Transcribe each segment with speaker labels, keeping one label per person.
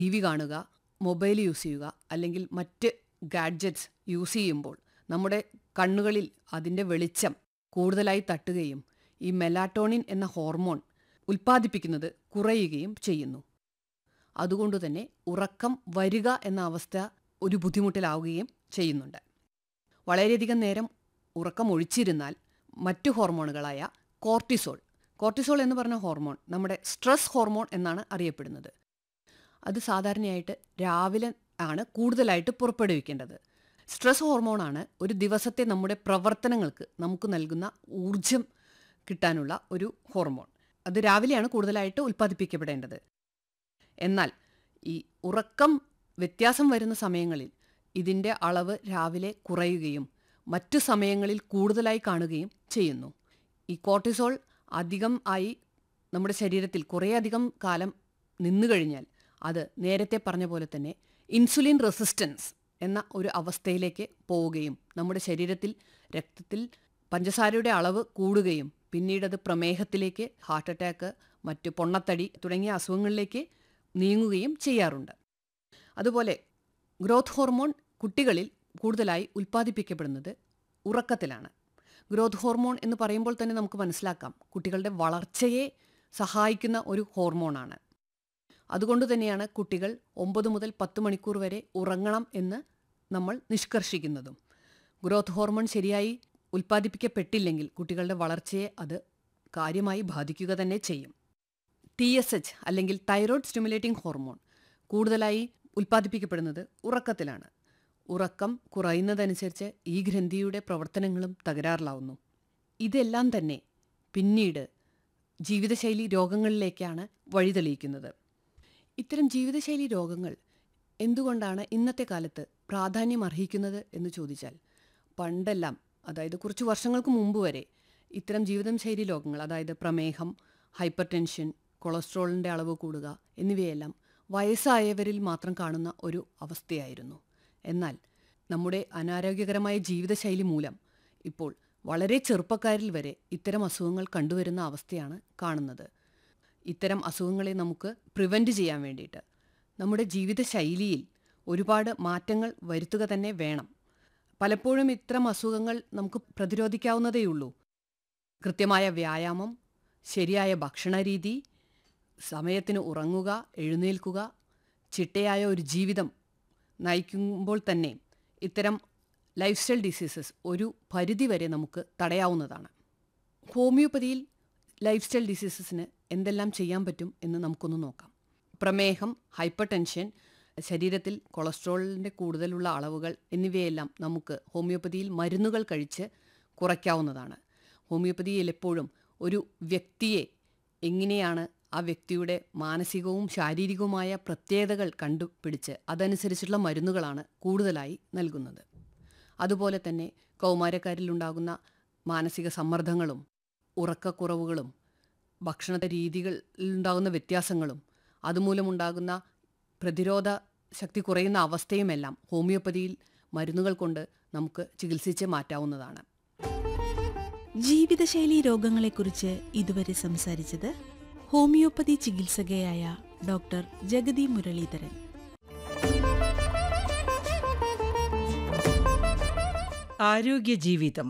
Speaker 1: T V കാണുക mobile use ചെയ്യുക അല്ലെങ്കിൽ മറ്റ് ഗാഡ്ജറ്റ്സ് യൂസ് ചെയ്യുമ്പോൾ നമ്മുടെ കണ്ണുകളിൽ അതിൻ്റെ വെളിച്ചം കൂടുതലായി തട്ടുകയും ഈ മെലാറ്റോണിൻ എന്ന ഹോർമോൺ ഉൽപ്പാദിപ്പിക്കുന്നത് കുറയുകയും ചെയ്യുന്നു അതുകൊണ്ട് തന്നെ ഉറക്കം വരിക എന്ന അവസ്ഥ ഒരു ബുദ്ധിമുട്ടിലാവുകയും ചെയ്യുന്നുണ്ട് വളരെയധികം നേരം ഉറക്കം ഒഴിച്ചിരുന്നാൽ മറ്റു ഹോർമോണുകളായ കോർട്ടിസോൾ കോർട്ടിസോൾ എന്ന് പറഞ്ഞ ഹോർമോൺ നമ്മുടെ സ്ട്രെസ് ഹോർമോൺ എന്നാണ് അറിയപ്പെടുന്നത് അത് സാധാരണയായിട്ട് രാവിലെ ആണ് കൂടുതലായിട്ട് പുറപ്പെടുവിക്കേണ്ടത് സ്ട്രെസ് ഹോർമോണാണ് ഒരു ദിവസത്തെ നമ്മുടെ പ്രവർത്തനങ്ങൾക്ക് നമുക്ക് നൽകുന്ന ഊർജം കിട്ടാനുള്ള ഒരു ഹോർമോൺ അത് രാവിലെയാണ് കൂടുതലായിട്ട് ഉൽപ്പാദിപ്പിക്കപ്പെടേണ്ടത് എന്നാൽ ഈ ഉറക്കം വ്യത്യാസം വരുന്ന സമയങ്ങളിൽ ഇതിൻ്റെ അളവ് രാവിലെ കുറയുകയും മറ്റു സമയങ്ങളിൽ കൂടുതലായി കാണുകയും ചെയ്യുന്നു ഈ കോർട്ടിസോൾ അധികം ആയി നമ്മുടെ ശരീരത്തിൽ കുറേയധികം കാലം നിന്നു കഴിഞ്ഞാൽ അത് നേരത്തെ പറഞ്ഞ പോലെ തന്നെ ഇൻസുലിൻ റെസിസ്റ്റൻസ് എന്ന ഒരു അവസ്ഥയിലേക്ക് പോവുകയും നമ്മുടെ ശരീരത്തിൽ രക്തത്തിൽ പഞ്ചസാരയുടെ അളവ് കൂടുകയും പിന്നീട് അത് പ്രമേഹത്തിലേക്ക് ഹാർട്ട് അറ്റാക്ക് മറ്റു പൊണ്ണത്തടി തുടങ്ങിയ അസുഖങ്ങളിലേക്ക് നീങ്ങുകയും ചെയ്യാറുണ്ട് അതുപോലെ ഗ്രോത്ത് ഹോർമോൺ കുട്ടികളിൽ കൂടുതലായി ഉൽപ്പാദിപ്പിക്കപ്പെടുന്നത് ഉറക്കത്തിലാണ് ഗ്രോത്ത് ഹോർമോൺ എന്ന് പറയുമ്പോൾ തന്നെ നമുക്ക് മനസ്സിലാക്കാം കുട്ടികളുടെ വളർച്ചയെ സഹായിക്കുന്ന ഒരു ഹോർമോണാണ് അതുകൊണ്ട് തന്നെയാണ് കുട്ടികൾ ഒമ്പത് മുതൽ പത്ത് മണിക്കൂർ വരെ ഉറങ്ങണം എന്ന് നമ്മൾ നിഷ്കർഷിക്കുന്നതും ഗ്രോത്ത് ഹോർമോൺ ശരിയായി ഉൽപ്പാദിപ്പിക്കപ്പെട്ടില്ലെങ്കിൽ കുട്ടികളുടെ വളർച്ചയെ അത് കാര്യമായി ബാധിക്കുക തന്നെ ചെയ്യും ടി എസ് എച്ച് അല്ലെങ്കിൽ തൈറോയ്ഡ് സ്റ്റിമുലേറ്റിംഗ് ഹോർമോൺ കൂടുതലായി ഉൽപ്പാദിപ്പിക്കപ്പെടുന്നത് ഉറക്കത്തിലാണ് ഉറക്കം കുറയുന്നതനുസരിച്ച് ഈ ഗ്രന്ഥിയുടെ പ്രവർത്തനങ്ങളും തകരാറിലാവുന്നു ഇതെല്ലാം തന്നെ പിന്നീട് ജീവിതശൈലി രോഗങ്ങളിലേക്കാണ് വഴിതെളിയിക്കുന്നത് ഇത്തരം ജീവിതശൈലി രോഗങ്ങൾ എന്തുകൊണ്ടാണ് ഇന്നത്തെ കാലത്ത് പ്രാധാന്യം അർഹിക്കുന്നത് എന്ന് ചോദിച്ചാൽ പണ്ടെല്ലാം അതായത് കുറച്ച് വർഷങ്ങൾക്ക് മുമ്പ് വരെ ഇത്തരം ജീവിതശൈലി രോഗങ്ങൾ അതായത് പ്രമേഹം ഹൈപ്പർ ടെൻഷൻ കൊളസ്ട്രോളിൻ്റെ അളവ് കൂടുക എന്നിവയെല്ലാം വയസ്സായവരിൽ മാത്രം കാണുന്ന ഒരു അവസ്ഥയായിരുന്നു എന്നാൽ നമ്മുടെ അനാരോഗ്യകരമായ ജീവിതശൈലി മൂലം ഇപ്പോൾ വളരെ ചെറുപ്പക്കാരിൽ വരെ ഇത്തരം അസുഖങ്ങൾ കണ്ടുവരുന്ന അവസ്ഥയാണ് കാണുന്നത് ഇത്തരം അസുഖങ്ങളെ നമുക്ക് പ്രിവെൻറ്റ് ചെയ്യാൻ വേണ്ടിയിട്ട് നമ്മുടെ ജീവിതശൈലിയിൽ ഒരുപാട് മാറ്റങ്ങൾ വരുത്തുക തന്നെ വേണം പലപ്പോഴും ഇത്തരം അസുഖങ്ങൾ നമുക്ക് പ്രതിരോധിക്കാവുന്നതേയുള്ളൂ കൃത്യമായ വ്യായാമം ശരിയായ ഭക്ഷണരീതി സമയത്തിന് ഉറങ്ങുക എഴുന്നേൽക്കുക ചിട്ടയായ ഒരു ജീവിതം നയിക്കുമ്പോൾ തന്നെ ഇത്തരം ലൈഫ് സ്റ്റൈൽ ഡിസീസസ് ഒരു പരിധിവരെ നമുക്ക് തടയാവുന്നതാണ് ഹോമിയോപ്പതിയിൽ ലൈഫ് സ്റ്റൈൽ ഡിസീസസിന് എന്തെല്ലാം ചെയ്യാൻ പറ്റും എന്ന് നമുക്കൊന്ന് നോക്കാം പ്രമേഹം ഹൈപ്പർ ടെൻഷൻ ശരീരത്തിൽ കൊളസ്ട്രോളിൻ്റെ കൂടുതലുള്ള അളവുകൾ എന്നിവയെല്ലാം നമുക്ക് ഹോമിയോപ്പതിയിൽ മരുന്നുകൾ കഴിച്ച് കുറയ്ക്കാവുന്നതാണ് ഹോമിയോപ്പതിയിൽ എപ്പോഴും ഒരു വ്യക്തിയെ എങ്ങനെയാണ് ആ വ്യക്തിയുടെ മാനസികവും ശാരീരികവുമായ പ്രത്യേകതകൾ കണ്ടുപിടിച്ച് അതനുസരിച്ചുള്ള മരുന്നുകളാണ് കൂടുതലായി നൽകുന്നത് അതുപോലെ തന്നെ കൗമാരക്കാരിലുണ്ടാകുന്ന മാനസിക സമ്മർദ്ദങ്ങളും ഉറക്കക്കുറവുകളും ഭക്ഷണ രീതികളിലുണ്ടാകുന്ന വ്യത്യാസങ്ങളും അതുമൂലമുണ്ടാകുന്ന പ്രതിരോധ ശക്തി കുറയുന്ന അവസ്ഥയുമെല്ലാം ഹോമിയോപ്പതിയിൽ മരുന്നുകൾ കൊണ്ട് നമുക്ക് ചികിത്സിച്ച് മാറ്റാവുന്നതാണ്
Speaker 2: ജീവിതശൈലി രോഗങ്ങളെക്കുറിച്ച് ഇതുവരെ സംസാരിച്ചത് ഹോമിയോപ്പതി ചികിത്സകയായ ഡോക്ടർ ജഗതി മുരളീധരൻ
Speaker 3: ആരോഗ്യ ജീവിതം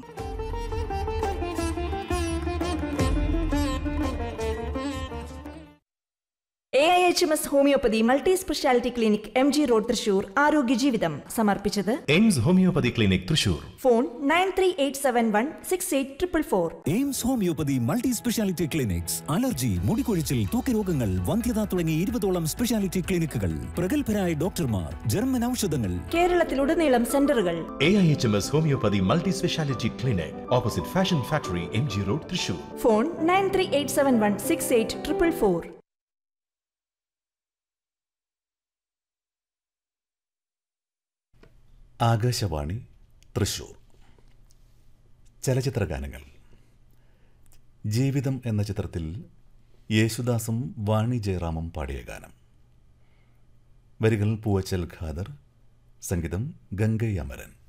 Speaker 4: A I H M S homeopathy multi speciality clinic M G road Thrissur ആരോഗ്യ ജീവിതം സമർപ്പിച്ചത്
Speaker 5: AIMS homeopathy clinic Thrissur
Speaker 4: phone nine three eight seven one six eight triple four
Speaker 6: AIMS homeopathy multi speciality clinics allergy മുടികൊഴിച്ചിൽ തൂക്കരോഗങ്ങൾ വന്ധ്യത തുടങ്ങി ഇരുപതോളം speciality ക്ലിനിക്കുകൾ പ്രഗത്ഭരായ ഡോക്ടർമാർ ജർമ്മൻ ഔഷധങ്ങൾ
Speaker 4: കേരളത്തിലുടനീളം സെന്ററുകൾ
Speaker 5: A I H M S homeopathy multi speciality clinic opposite fashion factory M G road Thrissur
Speaker 4: phone nine three eight seven one six eight triple four
Speaker 7: Akashvani Thrissur ചലച്ചിത്ര ഗാനങ്ങൾ ജീവിതം എന്ന ചിത്രത്തിൽ യേശുദാസും വാണി ജയറാമും പാടിയ ഗാനം വരികൾ പൂവച്ചൽ ഖാദർ സംഗീതം ഗംഗൈ അമരൻ